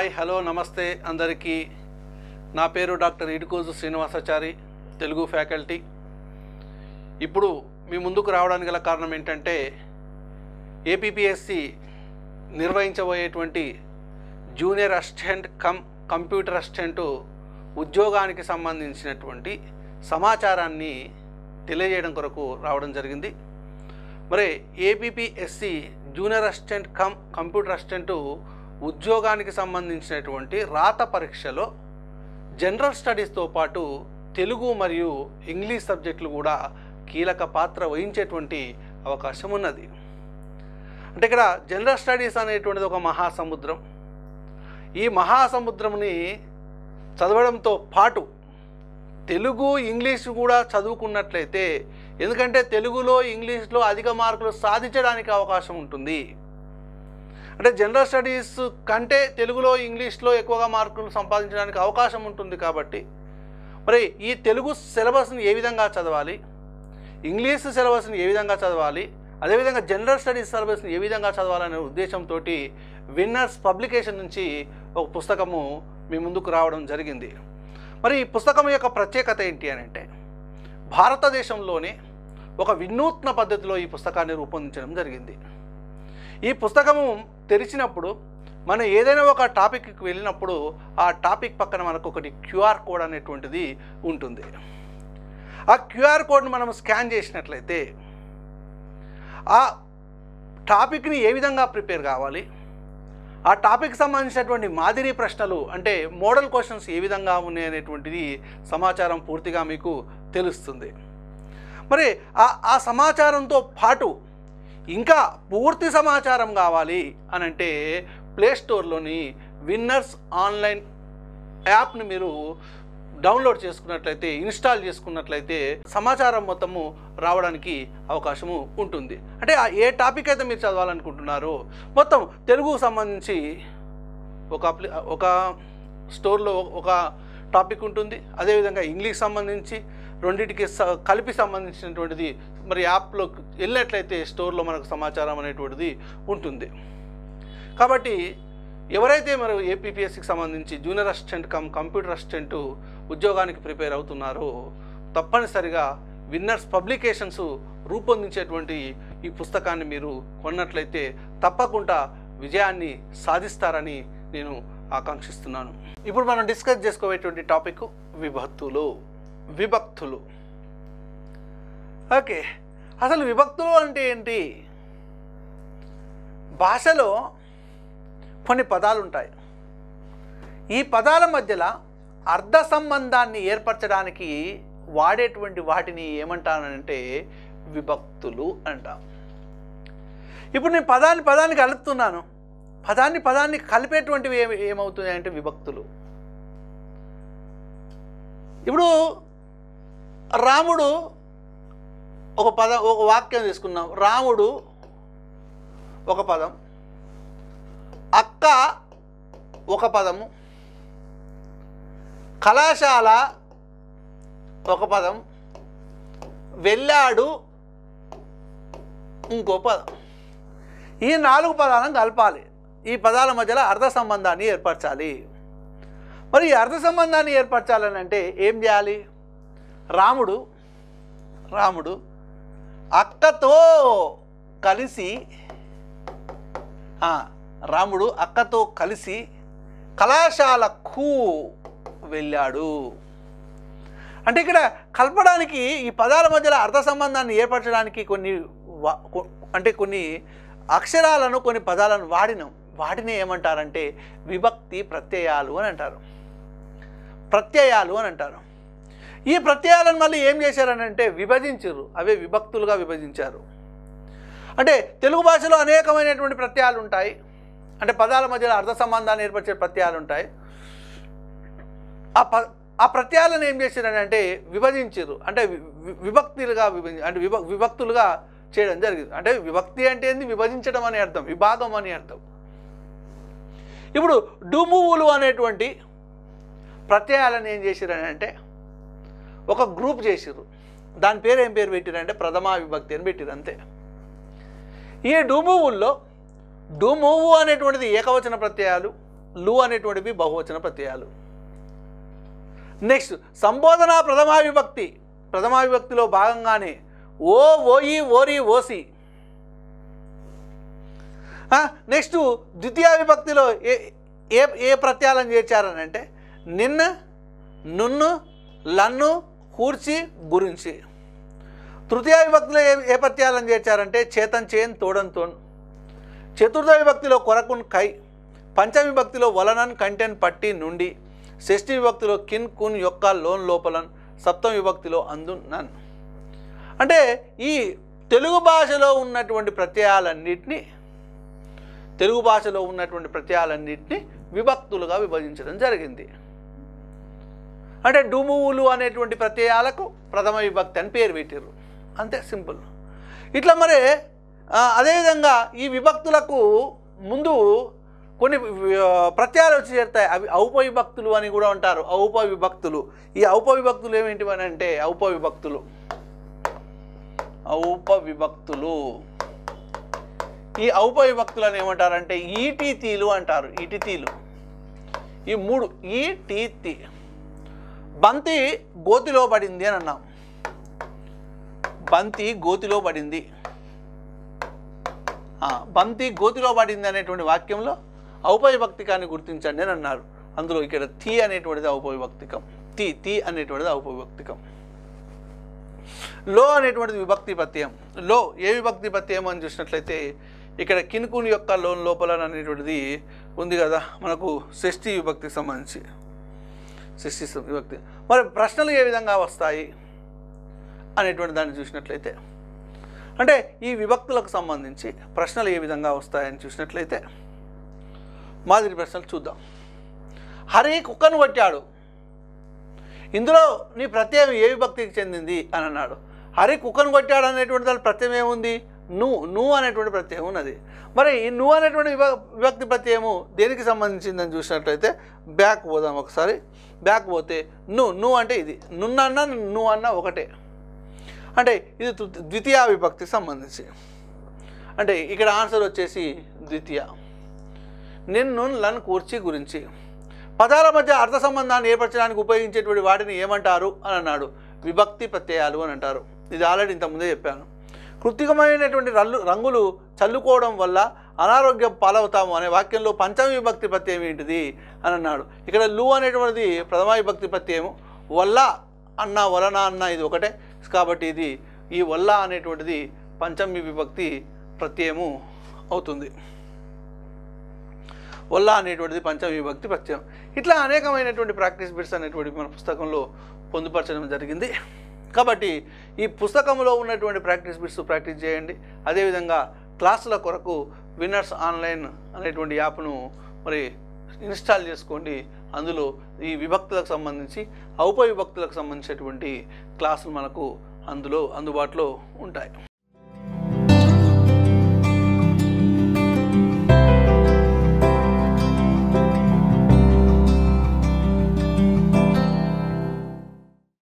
hi hello నమస్తే అందరికీ నా పేరు డాక్టర్ ఇడుకోజు శ్రీనివాసాచారి తెలుగు ఫ్యాకల్టీ ఇప్పుడు మీ ముందుకు రావడానికి గల కారణం ఏంటంటే ఏపీపీఎస్సి నిర్వహించబోయేటువంటి junior assistant cum computer assistant ఉద్యోగానికి సంబంధించినటువంటి సమాచారాన్ని తెలియజేయడం కొరకు రావడం జరిగింది మరి APPSC junior assistant cum computer assistant ఉద్యోగానికి సంబంధించినటువంటి రాత పరీక్షలో జనరల్ స్టడీస్తో పాటు తెలుగు మరియు ఇంగ్లీష్ సబ్జెక్టులు కూడా కీలక పాత్ర వహించేటువంటి అవకాశం ఉన్నది అంటే ఇక్కడ జనరల్ స్టడీస్ అనేటువంటిది ఒక మహాసముద్రం ఈ మహాసముద్రంని చదవడంతో పాటు తెలుగు ఇంగ్లీష్ కూడా చదువుకున్నట్లయితే ఎందుకంటే తెలుగులో ఇంగ్లీష్లో అధిక మార్కులు సాధించడానికి అవకాశం ఉంటుంది అంటే జనరల్ స్టడీస్ కంటే తెలుగులో ఇంగ్లీష్లో ఎక్కువగా మార్కులు సంపాదించడానికి అవకాశం ఉంటుంది కాబట్టి మరి ఈ తెలుగు సిలబస్ని ఏ విధంగా చదవాలి ఇంగ్లీష్ సిలబస్ని ఏ విధంగా చదవాలి అదేవిధంగా జనరల్ స్టడీస్ సిలబస్ని ఏ విధంగా చదవాలనే ఉద్దేశంతో విన్నర్స్ పబ్లికేషన్ నుంచి ఒక పుస్తకము మీ ముందుకు రావడం జరిగింది మరి ఈ పుస్తకం యొక్క ప్రత్యేకత ఏంటి అని అంటే భారతదేశంలోనే ఒక వినూత్న పద్ధతిలో ఈ పుస్తకాన్ని రూపొందించడం జరిగింది ఈ పుస్తకము తెరిచినప్పుడు మనం ఏదైనా ఒక టాపిక్కి వెళ్ళినప్పుడు ఆ టాపిక్ పక్కన మనకు ఒకటి క్యూఆర్ కోడ్ అనేటువంటిది ఉంటుంది ఆ క్యూఆర్ కోడ్ని మనం స్కాన్ చేసినట్లయితే ఆ టాపిక్ని ఏ విధంగా ప్రిపేర్ కావాలి ఆ టాపిక్ సంబంధించినటువంటి మాదిరి ప్రశ్నలు అంటే మోడల్ క్వశ్చన్స్ ఏ విధంగా ఉన్నాయి అనేటువంటిది సమాచారం పూర్తిగా మీకు తెలుస్తుంది మరి ఆ ఆ సమాచారంతో పాటు ఇంకా పూర్తి సమాచారం కావాలి అని అంటే ప్లే స్టోర్లోని విన్నర్స్ ఆన్లైన్ యాప్ని మీరు డౌన్లోడ్ చేసుకున్నట్లయితే ఇన్స్టాల్ చేసుకున్నట్లయితే సమాచారం మొత్తము రావడానికి అవకాశము ఉంటుంది అంటే ఆ ఏ టాపిక్ అయితే మీరు చదవాలనుకుంటున్నారో మొత్తం తెలుగుకు సంబంధించి ఒక అప్లి ఒక స్టోర్లో ఒక టాపిక్ ఉంటుంది అదేవిధంగా ఇంగ్లీష్ సంబంధించి రెండింటికి స- కలిపి సంబంధించినటువంటిది మరి యాప్లో వెళ్ళినట్లయితే స్టోర్లో మనకు సమాచారం అనేటువంటిది ఉంటుంది కాబట్టి ఎవరైతే మరి ఏపీపీఎస్సికి సంబంధించి junior assistant cum computer assistant ఉద్యోగానికి ప్రిపేర్ అవుతున్నారో తప్పనిసరిగా విన్నర్స్ పబ్లికేషన్స్ రూపొందించేటువంటి ఈ పుస్తకాన్ని మీరు కొన్నట్లయితే తప్పకుండా విజయాన్ని సాధిస్తారని నేను ఆకాంక్షిస్తున్నాను ఇప్పుడు మనం డిస్కస్ చేసుకోబోయేటువంటి టాపిక్ విభక్తులు విభక్తులు ఓకే అసలు విభక్తులు అంటే ఏంటి భాషలో కొన్ని పదాలు ఉంటాయి ఈ పదాల మధ్యలో అర్థ సంబంధాన్ని ఏర్పరచడానికి వాడేటువంటి వాటిని ఏమంటానంటే విభక్తులు అంటాం ఇప్పుడు నేను పదాన్ని పదాన్ని కలుపుతున్నాను పదాన్ని పదాన్ని కలిపేటువంటివి ఏమి ఏమవుతున్నాయి అంటే విభక్తులు ఇప్పుడు రాముడు ఒక పదం ఒక వాక్యం తీసుకున్నాం రాముడు ఒక పదం అక్క ఒక పదము కళాశాల ఒక పదం వెళ్ళాడు ఇంకో పదం ఈ నాలుగు పదాలను కలపాలి ఈ పదాల మధ్యలో అర్థ సంబంధాన్ని ఏర్పరచాలి మరి ఈ అర్థ సంబంధాన్ని ఏర్పరచాలని అంటే ఏం చేయాలి రాముడు రాముడు అక్కతో కలిసి ఆ, రాముడు అక్కతో కలిసి కళాశాలకు వెళ్ళాడు అంటే ఇక్కడ కలపడానికి ఈ పదాల మధ్యలో అర్థ సంబంధాన్ని ఏర్పరచడానికి కొన్ని వా- కొ- అంటే కొన్ని అక్షరాలను కొన్ని పదాలను వాడినాం వాటిని ఏమంటారంటే విభక్తి ప్రత్యయాలు అని అంటారు ప్రత్యయాలు అని అంటారు ఈ ప్రత్యయాలను మళ్ళీ ఏం చేశారని అంటే విభజించారు అవే విభక్తులుగా విభజించారు అంటే తెలుగు భాషలో అనేకమైనటువంటి ప్రత్యయాలు ఉంటాయి అంటే పదాల మధ్యలో అర్థ సంబంధాన్ని ఏర్పరిచే ప్రత్యయాలు ఉంటాయి ఆ ప ఆ ప్రత్యయాలను ఏం చేశారని అంటే విభజించారు అంటే వి- వి- విభక్తులుగా విభజి అంటే విభ విభక్తులుగా చేయడం జరిగింది అంటే విభక్తి అంటే ఏంది విభజించడం అనే అర్థం విభాగం అని అర్థం ఇప్పుడు డుమువులు అనేటువంటి ప్రత్యయాలను ఏం చేశారని అంటే ఒక గ్రూప్ చేసిర్రు దాని పేరు ఏం పేరు పెట్టిరంటే ప్రథమా విభక్తి అని పెట్టిరు అంతే ఈ డుమువుల్లో డుమువు అనేటువంటిది ఏకవచన ప్రత్యయాలు లు అనేటువంటివి బహువచన ప్రత్యయాలు నెక్స్ట్ సంబోధన ప్రథమా విభక్తి ప్రథమా విభక్తిలో భాగంగానే ఓ ఓయి ఓరి ఓసి నెక్స్ట్ ద్వితీయ విభక్తిలో ఏ ఏ ఏ ప్రత్యయాలను చేర్చారని అంటే నిన్న నున్ను లన్ను కూర్చి గురించి తృతీయ విభక్తిలో ఏ ఏ ప్రత్యయాలను చేర్చారంటే చేతన్ చేన్ తోడన్ తోన్ చతుర్థ విభక్తిలో కొరకున్ కై పంచమ విభక్తిలో వలనన్ కంటెన్ పట్టి నుండి షష్ఠి విభక్తిలో కిన్ కున్ యొక్క లోన్ లోపలన్ సప్తమ విభక్తిలో అందు నన్ అంటే ఈ తెలుగు భాషలో ఉన్నటువంటి ప్రత్యయాలన్నింటినీ తెలుగు భాషలో ఉన్నటువంటి ప్రత్యయాలన్నింటినీ విభక్తులుగా విభజించడం జరిగింది అంటే డుమువులు అనేటువంటి ప్రత్యయాలకు ప్రథమ విభక్తి అని పేరు పెట్టారు అంతే సింపుల్ ఇట్లా మరి ఆ, అదేవిధంగా ఈ విభక్తులకు ముందు కొన్ని వి- ఆ, ప్రత్యయాలు వచ్చి చేరుతాయి అవి ఔప విభక్తులు అని కూడా అంటారు ఔప విభక్తులు ఈ ఔప విభక్తులు ఏమిటి అని అంటే ఔప విభక్తులు ఔప విభక్తులు ఈ ఔప విభక్తులను ఏమంటారంటే ఈటీతీలు అంటారు ఈటితీలు ఈ మూడు ఈటీతి బంతి గోతిలో పడింది అని అన్నాం బంతి గోతిలో పడింది ఆ, బంతి గోతిలో పడింది అనేటువంటి వాక్యంలో ఔపవిభక్తికాన్ని గుర్తించండి అని అన్నారు అందులో ఇక్కడ తి అనేటువంటిది ఔపవిభక్తికం తి తి అనేటువంటిది ఔపవిభక్తికం లో అనేటువంటిది విభక్తి ప్రత్యయం లో ఏ విభక్తి ప్రత్యయం అని చూసినట్లయితే ఇక్కడ కినుకుని యొక్క లోన్ లోపల అనేటువంటిది ఉంది కదా మనకు షష్ఠి విభక్తికి సంబంధించి షష్ఠి విభక్తి మరి ప్రశ్నలు ఏ విధంగా వస్తాయి అనేటువంటి దాన్ని చూసినట్లయితే అంటే ఈ విభక్తులకు సంబంధించి ప్రశ్నలు ఏ విధంగా వస్తాయని చూసినట్లయితే మాదిరి ప్రశ్నలు చూద్దాం హరి కుక్కను కొట్టాడు ఇందులో నీ ప్రత్యయం ఏ విభక్తికి చెందింది అని అన్నాడు హరి కుక్కను కొట్టాడు అనేటువంటి దాని ప్రత్యయం ఏముంది నువ్వు నువ్వు అనేటువంటి ప్రత్యయం ఉన్నది మరి ఈ నువ్వు అనేటువంటి విభ విభక్తి ప్రత్యయము దేనికి సంబంధించిందని చూసినట్లయితే బ్యాక్ పోదాం ఒకసారి బ్యాక్ పోతే నువ్వు నువ్వు అంటే ఇది నున్నన్న నువ్వు అన్న ఒకటే అంటే ఇది తృ- ద్వితీయ విభక్తికి సంబంధించి అంటే ఇక్కడ ఆన్సర్ వచ్చేసి ద్వితీయ నిన్ను లను కూర్చి గురించి పదాల మధ్య అర్థ సంబంధాన్ని ఏర్పరచడానికి ఉపయోగించేటువంటి వాటిని ఏమంటారు అని అన్నాడు విభక్తి ప్రత్యయాలు అని అంటారు ఇది ఆల్రెడీ ఇంతకుముందే చెప్పాను కృత్రికమైనటువంటి రల్లు రంగులు చల్లుకోవడం వల్ల అనారోగ్యం పాలవుతాము అనే వాక్యంలో పంచమ విభక్తి ప్రత్యయం ఏంటిది అని అన్నాడు ఇక్కడ లు అనేటువంటిది ప్రథమ విభక్తి ప్రత్యయము వల్ల అన్న వలన అన్న ఇది ఒకటే కాబట్టి ఇది ఈ వల్ల అనేటువంటిది పంచమి విభక్తి ప్రత్యయము అవుతుంది వల్ల అనేటువంటిది పంచమ విభక్తి ప్రత్యయం ఇట్లా అనేకమైనటువంటి ప్రాక్టీస్ బిట్స్ అనేటువంటి మన పుస్తకంలో పొందుపరచడం జరిగింది కాబట్టి ఈ పుస్తకంలో ఉన్నటువంటి ప్రాక్టీస్ బిట్స్ ప్రాక్టీస్ చేయండి అదేవిధంగా క్లాసుల కొరకు విన్నర్స్ ఆన్లైన్ అనేటువంటి యాప్ను మరి ఇన్స్టాల్ చేసుకోండి అందులో ఈ విభక్తులకు సంబంధించి ఔప విభక్తులకు సంబంధించినటువంటి క్లాసులు మనకు అందులో అందుబాటులో ఉంటాయి